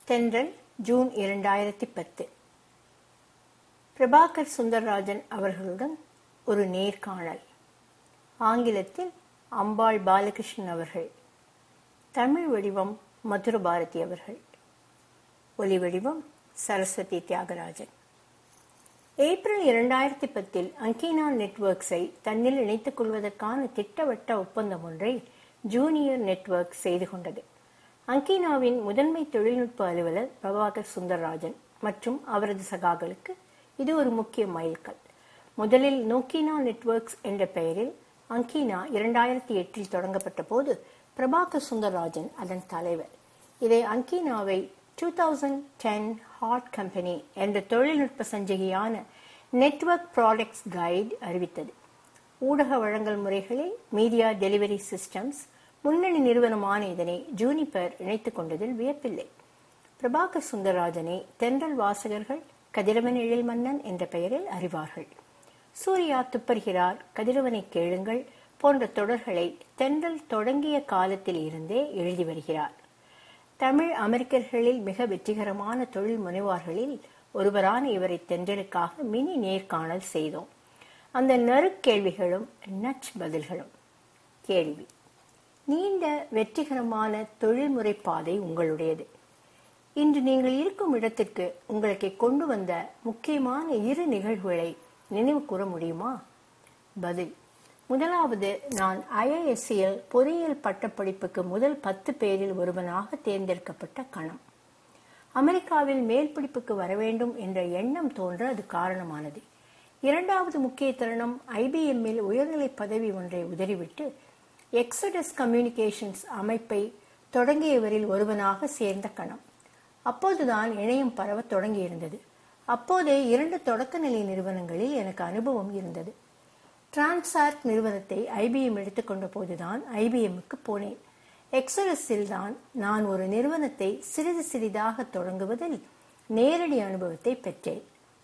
தென்றல் ஜூன் இரண்டாயிரத்தி பத்து பிரபாகர் சுந்தரராஜன் அவர்களுடன் ஒரு நேர்காணல் ஆங்கிலத்தில் அம்பாள் பாலகிருஷ்ணன் அவர்கள் தமிழ் வடிவம் மதுர பாரதி அவர்கள் ஒலி வடிவம் சரஸ்வதி தியாகராஜன் ஏப்ரல் இரண்டாயிரத்தி பத்தில் அங்கீனா நெட்வொர்க்ஸை தன்னில் இணைத்துக் கொள்வதற்கான திட்டவட்ட ஒப்பந்தம் ஒன்றை ஜூனியர் நெட்வொர்க் செய்து கொண்டது அங்கீனாவின் முதன்மை தொழில்நுட்ப அலுவலர் பிரபாகர் சுந்தரராஜன் மற்றும் அவரது சகாக்களுக்கு இது ஒரு முக்கிய மைல்கல் முதலில் நோக்கினா நெட்வொர்க்ஸ் என்ற பெயரில் அங்கீனா இரண்டாயிரத்தி எட்டில் தொடங்கப்பட்ட போது பிரபாகர் சுந்தரராஜன் அதன் தலைவர் இதை அங்கீனாவை two thousand ten hot company என்ற தொழில்நுட்ப சஞ்சிகையான நெட்வொர்க் ப்ராடக்ட்ஸ் கைடு அறிவித்தது ஊடக வழங்கல் முறைகளில் மீடியா டெலிவரி சிஸ்டம்ஸ் முன்னணி நிறுவனமான இதனை ஜூனிபர் இணைத்துக் கொண்டதில் வியப்பில்லை பிரபாகர் சுந்தரராஜனை தென்றல் வாசகர்கள் கதிரவன் எழில் மன்னன் என்ற பெயரில் அறிவார்கள் சூர்யா துப்பர்கிறார் கதிரவனை கேளுங்கள் போன்ற தொடர்களை தென்றல் தொடங்கிய காலத்தில் இருந்தே எழுதி வருகிறார் தமிழ் அமெரிக்கர்களில் மிக வெற்றிகரமான தொழில் முனைவார்களில் ஒருவரான இவரை தென்றலுக்காக மினி நேர்காணல் செய்தோம் அந்த நறுக்கேள்விகளும் நச் பதில்களும் கேள்வி நீண்ட வெற்றிகரமான தொழில்முறை பாதை உங்களுடையது இன்று நீங்கள் இருக்கும் இடத்திற்கு உங்களுக்கு கொண்டு வந்த முக்கியமான இரு நிகழ்வுகளை நினைவு கூற முடியுமா பதில் முதலாவது நான் ஐஐஎஸ்சியில் பொறியியல் பட்டப்படிப்புக்கு முதல் பத்து பேரில் ஒருவனாக தேர்ந்தெடுக்கப்பட்ட கணம் அமெரிக்காவில் மேல் படிப்புக்கு வர வேண்டும் என்ற எண்ணம் தோன்ற அது காரணமானது இரண்டாவது முக்கிய தருணம் ஐபிஎம்மில் உயர்நிலை பதவி ஒன்றை உதறிவிட்டு எக்ஸடஸ் கம்யூனிகேஷன்ஸ் அமைப்பை தொடங்கியவரில் ஒருவனாக சேர்ந்த கணம் அப்போதுதான் இணையம் பரவ தொடங்கியிருந்தது அப்போதே இரண்டு தொடக்கநிலை நிறுவனங்களில் எனக்கு அனுபவம் இருந்தது டிரான்சார்ட் நிறுவனத்தை ஐபிஎம் எடுத்துக்கொண்ட போதுதான் ஐபிஎம்முக்கு போனேன் எக்ஸரஸில் தான் நான் ஒரு நிறுவனத்தை சிறிது சிறிதாக தொடங்குவதில் நேரடி அனுபவத்தை பெற்றேன்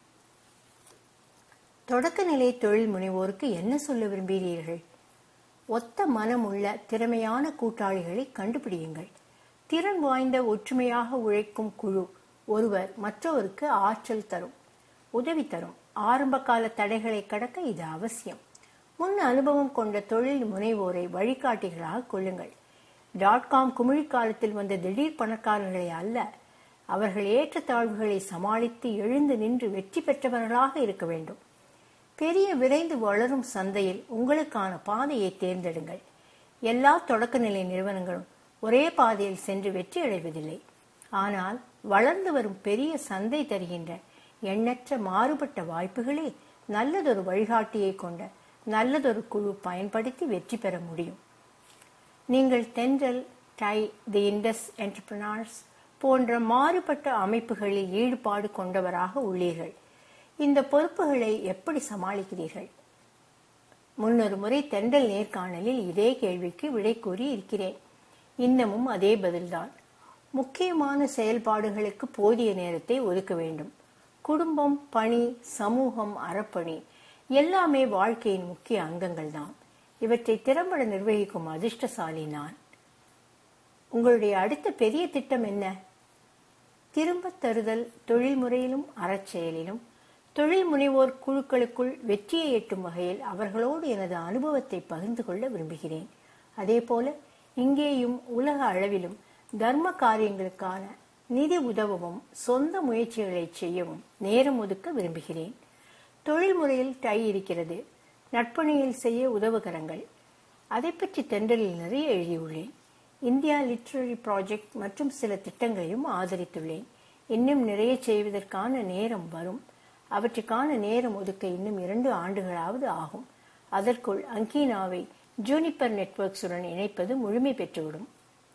தொடக்கநிலை தொழில் முனைவோருக்கு என்ன சொல்ல விரும்புகிறீர்கள் ஒத்த மனம் உள்ள திறமையான கூட்டாளிகளை கண்டுபிடியுங்கள் திறன் வாய்ந்த ஒற்றுமையாக உழைக்கும் குழு ஒருவர் மற்றவருக்கு ஆற்றல் தரும் உதவி தரும் ஆரம்ப கால தடைகளை கடக்க இது அவசியம் முன் அனுபவம் கொண்ட தொழில் முனைவோரை வழிகாட்டிகளாக கொள்ளுங்கள் டாட் காம் குமிழி காலத்தில் வந்த திடீர் பணக்காரர்களை அல்ல அவர்கள் ஏற்றத்தாழ்வுகளை சமாளித்து எழுந்து நின்று வெற்றி பெற்றவர்களாக இருக்க வேண்டும் பெரிய விரைந்து வளரும் சந்தையில் உங்களுக்கான பாதையை தேர்ந்தெடுங்கள் எல்லா தொடக்கநிலை நிறுவனங்களும் ஒரே பாதையில் சென்று வெற்றி அடைவதில்லை ஆனால் வளர்ந்து வரும் பெரிய சந்தை தருகின்ற எண்ணற்ற மாறுபட்ட வாய்ப்புகளே நல்லதொரு வழிகாட்டியை கொண்ட நல்லதொரு குழு பயன்படுத்தி வெற்றி பெற முடியும் நீங்கள் தென்றல் டை தி இண்டஸ் என்டர்பிரினார்ஸ் போன்ற மாறுபட்ட அமைப்புகளில் ஈடுபாடு கொண்டவராக உள்ளீர்கள் இந்த பொறுப்புகளை எப்படி சமாளிக்கிறீர்கள் முன்னொரு முறை தென்றல் நேர்காணலில் இதே கேள்விக்கு விடை கூறி இருக்கிறேன் இன்னமும் அதே பதில்தான் முக்கியமான செயல்பாடுகளுக்கு போதிய நேரத்தை ஒதுக்க வேண்டும் குடும்பம் பணி சமூகம் அறப்பணி எல்லாமே வாழ்க்கையின் முக்கிய அங்கங்கள் தான் இவற்றை திறம்பட நிர்வகிக்கும் அதிர்ஷ்டசாலி நான் உங்களுடைய அடுத்த பெரிய திட்டம் என்ன திரும்ப தருதல் தொழில் முறையிலும் அறச்செயலிலும் தொழில் முனைவோர் குழுக்களுக்குள் வெற்றியை எட்டும் வகையில் அவர்களோடு எனது அனுபவத்தை பகிர்ந்து கொள்ள விரும்புகிறேன் அதே போல இங்கேயும் உலக அளவிலும் தர்ம காரியங்களுக்கான நிதி உதவவும் சொந்த முயற்சிகளை செய்யவும் நேரம் ஒதுக்க விரும்புகிறேன் தொழில் முறையில் டை இருக்கிறது நட்பணியில் செய்ய உதவுகரங்கள் அதை பற்றி தென்றலில் நிறைய எழுதியுள்ளேன் இந்தியா லிட்ரரி ப்ராஜெக்ட் மற்றும் சில திட்டங்களையும் ஆதரித்துள்ளேன் இன்னும் நிறைய செய்வதற்கான நேரம் வரும் அவற்றுக்கான நேரம் ஒதுக்க இன்னும் இரண்டு ஆண்டுகளாவது ஆகும் அதற்குள் அங்கீனாவை ஜூனிப்பர் நெட்வொர்க்ஸுடன் இணைப்பது முழுமை பெற்றுவிடும்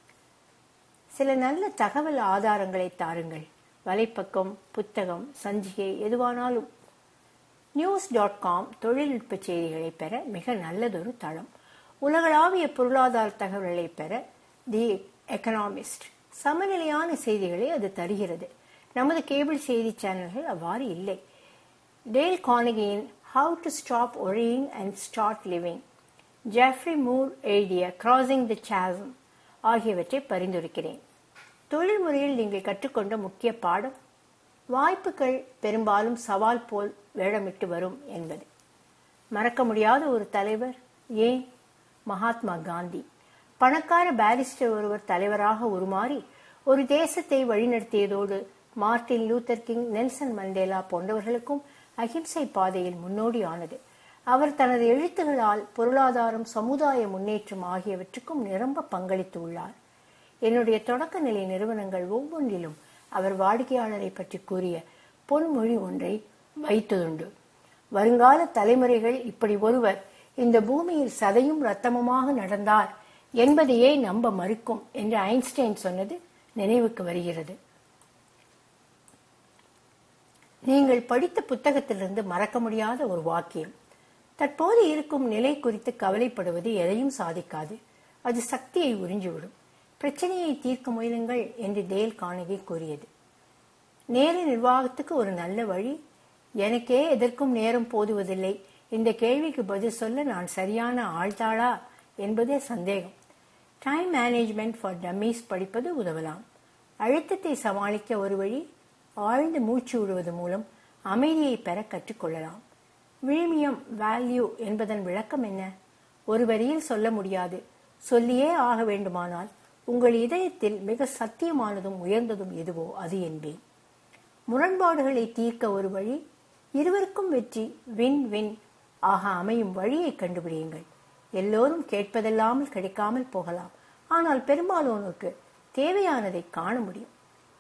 சில நல்ல தகவல் ஆதாரங்களை தாருங்கள் வலைப்பக்கம் புத்தகம் சஞ்சிகை எதுவானாலும் நியூஸ் டாட் காம் தொழில்நுட்ப செய்திகளை பெற மிக நல்லதொரு தளம் உலகளாவிய பொருளாதார தகவல்களை பெற தி எக்கனாமிஸ்ட் சமநிலையான செய்திகளை அது தருகிறது நமது கேபிள் செய்தி சேனல்கள் அவ்வாறு இல்லை டேல் கானகியின் how to stop worrying and start living Jeffrey Moore எழுதிய கிராசிங் தி சாசம் ஆகியவற்றை பரிந்துரைக்கிறேன் தொழில் முறையில் நீங்கள் கற்றுக்கொண்ட முக்கிய பாடம் வாய்ப்புகள் பெரும்பாலும் சவால் போல் வேடமிட்டு வரும் என்பது மறக்க முடியாத ஒரு தலைவர் ஏன் மகாத்மா காந்தி பணக்கார பாரிஸ்டர் ஒருவர் தலைவராக உருமாறி ஒரு தேசத்தை வழிநடத்தியதோடு Martin Luther King Nelson Mandela போன்றவர்களுக்கும் அகிம்சை பாதையில் முன்னோடியானது அவர் தனது எழுத்துகளால் பொருளாதாரம் சமுதாய முன்னேற்றம் ஆகியவற்றுக்கும் நிரம்ப பங்களித்துள்ளார் என்னுடைய தொடக்க நிலை நிறுவனங்கள் ஒவ்வொன்றிலும் அவர் வாடிக்கையாளரை பற்றி கூறிய பொன்மொழி ஒன்றை வைத்ததுண்டு வருங்கால தலைமுறைகள் இப்படி ஒருவர் இந்த பூமியில் சதையும் ரத்தமுமாக நடந்தார் என்பதையே நம்ப மறுக்கும் என்று ஐன்ஸ்டைன் சொன்னது நினைவுக்கு வருகிறது நீங்கள் படித்த புத்தகத்திலிருந்து மறக்க முடியாத ஒரு வாக்கியம் தற்போது இருக்கும் நிலை குறித்து கவலைப்படுவது எதையும் சாதிக்காது அது சக்தியை உறிஞ்சிவிடும் பிரச்சனையை தீர்க்க முயலுங்கள் என்று டேல் காணகி கூறியது நேர நிர்வாகத்துக்கு ஒரு நல்ல வழி எனக்கே எதற்கும் நேரம் போதுவதில்லை இந்த கேள்விக்கு பதில் சொல்ல நான் சரியான ஆழ்தாளா என்பதே சந்தேகம் டைம் மேனேஜ்மெண்ட் ஃபார் டம்மீஸ் படிப்பது உதவலாம் அழுத்தத்தை சமாளிக்க ஒரு வழி ஆழ்ந்து மூச்சு விடுவது மூலம் அமைதியை பெற கற்றுக்கொள்ளலாம் விழுமியம் வேல்யூ என்பதன் விளக்கம் என்ன ஒரு வரியில் சொல்ல முடியாது சொல்லியே ஆக வேண்டுமானால் உங்கள் இதயத்தில் மிக சத்தியமானதும் உயர்ந்ததும் எதுவோ அது என்பேன் முரண்பாடுகளை தீர்க்க ஒரு வழி இருவருக்கும் வெற்றி வின் வின் ஆக அமையும் வழியை கண்டுபிடியுங்கள் எல்லோரும் கேட்பதெல்லாமல் கிடைக்காமல் போகலாம் ஆனால் பெரும்பாலோனுக்கு தேவையானதை காண முடியும்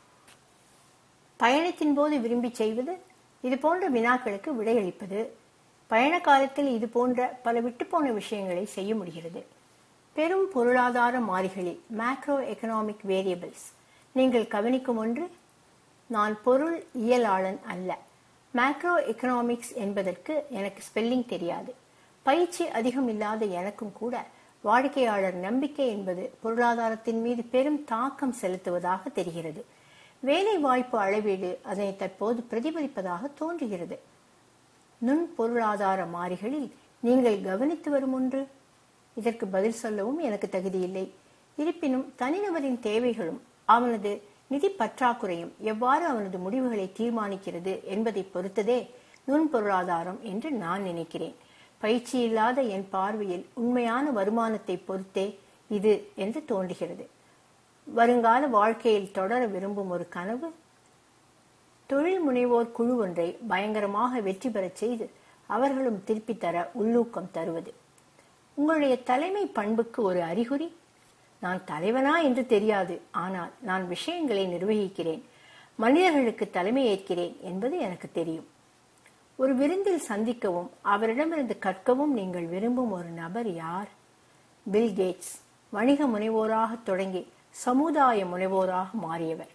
பயணத்தின் போது விரும்பி செய்வது இது போன்ற வினாக்களுக்கு விடையளிப்பது பயண காலத்தில் இது போன்ற பல விட்டுப்போன விஷயங்களை செய்ய முடிகிறது பெரும் பொருளாதார மாறிகளில் மேக்ரோ எக்கனாமிக் வேரியபிள்ஸ் நீங்கள் கவனிக்கும் ஒன்று நான் பொருள் இயலாளன் அல்ல மேக்ரோ எக்கனாமிக்ஸ் என்பதற்கு எனக்கு ஸ்பெல்லிங் தெரியாது பயிற்சி அதிகம் இல்லாத எனக்கும் கூட வாடிக்கையாளர் நம்பிக்கை என்பது பொருளாதாரத்தின் மீது பெரும் தாக்கம் செலுத்துவதாக தெரிகிறது வேலை வாய்ப்பு அளவீடு அதனை தற்போது பிரதிபலிப்பதாக தோன்றுகிறது நுண் பொருளாதார மாறிகளில் நீங்கள் கவனித்து வரும் ஒன்று இதற்கு பதில் சொல்லவும் எனக்கு தகுதியில்லை இருப்பினும் தனிநபரின் தேவைகளும் அவனது நிதி பற்றாக்குறையும் எவ்வாறு அவனது முடிவுகளை தீர்மானிக்கிறது என்பதை பொறுத்ததே நுண் பொருளாதாரம் என்று நான் நினைக்கிறேன் பயிற்சி இல்லாத என் பார்வையில் உண்மையான வருமானத்தை பொறுத்தே இது என்று தோன்றுகிறது வருங்கால வாழ்க்கையில் தொடர விரும்பும் ஒரு கனவு தொழில் முனைவோர் குழு ஒன்றை பயங்கரமாக வெற்றி பெறச் செய்து அவர்களும் திருப்பி தர உள்ளூக்கம் தருவது உங்களுடைய தலைமை பண்புக்கு ஒரு அறிகுறி நான் தலைவனா என்று தெரியாது ஆனால் நான் விஷயங்களை நிர்வகிக்கிறேன் மனிதர்களுக்கு தலைமை ஏற்கிறேன் என்பது எனக்கு தெரியும் ஒரு விருந்தில் சந்திக்கவும் அவரிடமிருந்து கற்கவும் நீங்கள் விரும்பும் ஒரு நபர் யார் பில் கேட்ஸ் வணிக முனைவோராக தொடங்கி சமுதாய முனைவோராக மாறியவர்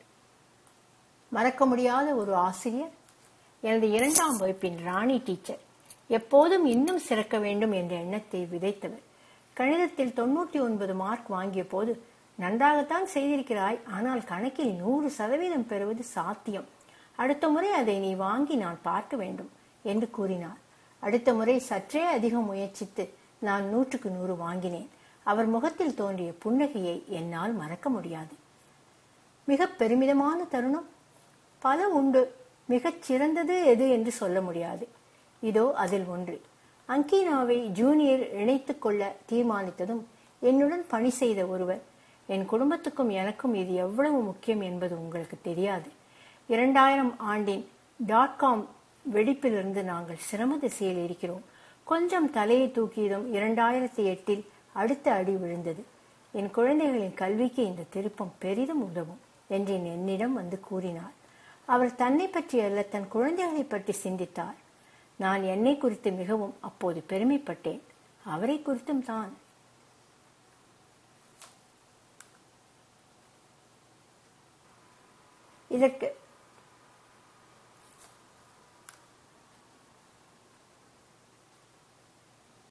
மறக்க முடியாத ஒரு ஆசிரியர் எனது இரண்டாம் வகுப்பின் ராணி டீச்சர் எப்போதும் இன்னும் சிறக்க வேண்டும் என்ற எண்ணத்தை விதைத்தவர் கணிதத்தில் தொண்ணூற்றி ஒன்பது மார்க் வாங்கிய போது நன்றாகத்தான் செய்திருக்கிறாய் ஆனால் கணக்கில் நூறு சதவீதம் பெறுவது சாத்தியம் அடுத்த முறை அதை நீ வாங்கி நான் பார்க்க வேண்டும் என்று கூறினார் அடுத்த முறை சற்றே அதிகம் முயற்சித்து நான் நூற்றுக்கு நூறு வாங்கினேன் அவர் முகத்தில் தோன்றிய புன்னகையை என்னால் மறக்க முடியாது மிக பெருமிதமான தருணம் பல உண்டு மிகச் சிறந்தது எது என்று சொல்ல முடியாது இதோ அதில் ஒன்று அங்கீனாவை ஜூனியர் இணைத்துக் கொள்ள தீர்மானித்ததும் என்னுடன் பணி செய்த ஒருவர் என் குடும்பத்துக்கும் எனக்கும் இது எவ்வளவு முக்கியம் என்பது உங்களுக்கு தெரியாது இரண்டாயிரம் ஆண்டின் டாட் காம் வெடிப்பிலிருந்து நாங்கள் சிரம திசையில் இருக்கிறோம் கொஞ்சம் தலையை தூக்கியதும் இரண்டாயிரத்தி எட்டில் அடுத்த அடி விழுந்தது என் குழந்தைகளின் கல்விக்கு இந்த திருப்பம் பெரிதும் உதவும் என்று என்னிடம் வந்து கூறினார் அவர் தன்னை பற்றி அல்ல தன் குழந்தைகளை பற்றி சிந்தித்தார் நான் என்னை குறித்து மிகவும் அப்போது பெருமைப்பட்டேன் அவரை குறித்தும் தான் இதற்கு